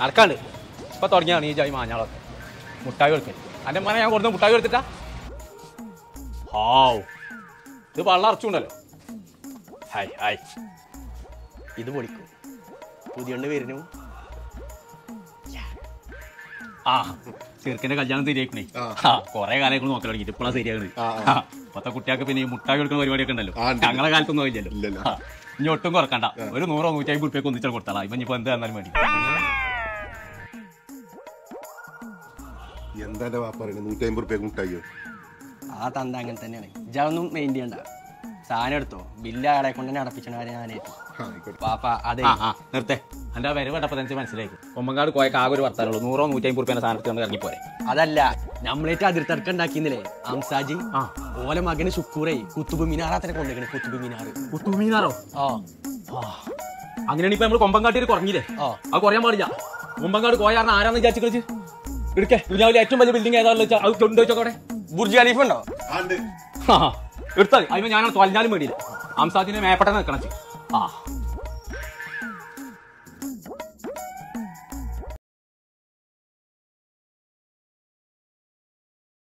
നടക്കാണ്ട് ഇപ്പൊ തുടങ്ങിയാണ് ഈ ജായി മാഞ്ഞാളൊക്കെ മുട്ടായി കൊടുക്കൽ എൻ്റെ മനെ ഞാൻ കൊടുത്ത മുട്ടായി കൊടുത്തിട്ടാ ഹാവ് ഇത് വള്ളം അറച്ചുണ്ടല്ലോ ഹായ് ഹായ് ഇത് പൊളിക്കും പുതിയ വരുന്നു ആ ചെറുക്കന്റെ കല്യാണം ശരിയാക്കണേ ആ കൊറേ കാലം നോക്കാൻ തുടങ്ങിയിട്ട് ഇപ്പോഴാണ് ശരിയാക്കണത് ആ, ഇപ്പത്തെ കുട്ടികൾക്ക് പിന്നെ ഈ മുട്ടായി കൊടുക്കുന്ന പരിപാടിയൊക്കെ ഉണ്ടല്ലോ ആ, ഉണ്ട്. ഞങ്ങളെ കാലത്തൊന്നും ഇല്ലല്ലോ ഇല്ലല്ലോ. ആ, ഇനി ഒട്ടും കുറക്കണ്ട ഒരു നൂറോ നൂറ്റി അമ്പത് റുപ്യക്ക് ഒന്നിച്ചാൽ കൊടുത്താളാ ഇപ്പൊ ഇനിയിപ്പോ എന്ത് തന്നാലും വേണ്ടി എന്താ എന്റെ വാപ്പ പറയുന്നത് നൂറ്റി അമ്പത് റുപ്യ മുട്ടായിയോ ആ തന്ത അങ്ങനെ തന്നെയാണ് ഇജാതൊന്നും മെയിൻ ചെയ്യണ്ട സാധനം എടുത്തോ ബില്ല് അയാളെ കൊണ്ട് തന്നെ അടപ്പിച്ച കാര്യം ഞാനേറ്റു ആ, ആയിക്കോട്ടെ പാപ്പ അതെ ആ ആ നിർത്തേ എന്റെ വരവ് കണ്ടപ്പോ തന്നെ മനസ്സിലായി കൊമ്പങ്കാട് കോയക്ക് ആകെ ഒരു വർത്താനുള്ളൂ നൂറോ നൂറ്റി അമ്പത് റുപ്യ സാധനത്തിൽ കൊണ്ട് ഇറങ്ങിപ്പോരെ അതല്ല നമ്മളേറ്റ് അതിർത്തടക്കം ഉണ്ടാക്കിന്നില്ലേ അംസാജി ആ. ഓലെ മകന് ശുക്കൂറേ കുത്തുബ് മിനാറാത്തിനെ കൊണ്ടുവയ്ക്കണേ കുത്തുബ് മിനാർ കുത്തുമീനാറോ ആ അങ്ങനെയാണ് ഇപ്പൊ നമ്മൾ കൊമ്പങ്കാട്ടിയിൽ കുറഞ്ഞില്ലേ ആ. അത് കുറയാൻ പാടില്ല കൊമ്പങ്കാട് കോയാറിന് ആരാന്ന് വിചാരിച്ചു കളിച്ച് എടുക്കേ ദുനിയാവിലെ ഏറ്റവും വലിയ ബിൽഡിംഗ് ഏതാണെന്ന് വെച്ചാൽ അത് കൊണ്ടു വെച്ചോടെ ബുർജ് ഖലീഫ് ഉണ്ടോ ആ, ഉണ്ട്. എടുത്താൽ അതിന് ഞാനാണ് തൊലഞ്ഞാലും വേണ്ടിയില്ല അംസാദിന്റെ മേപ്പട്ടെ നിൽക്കണം ആ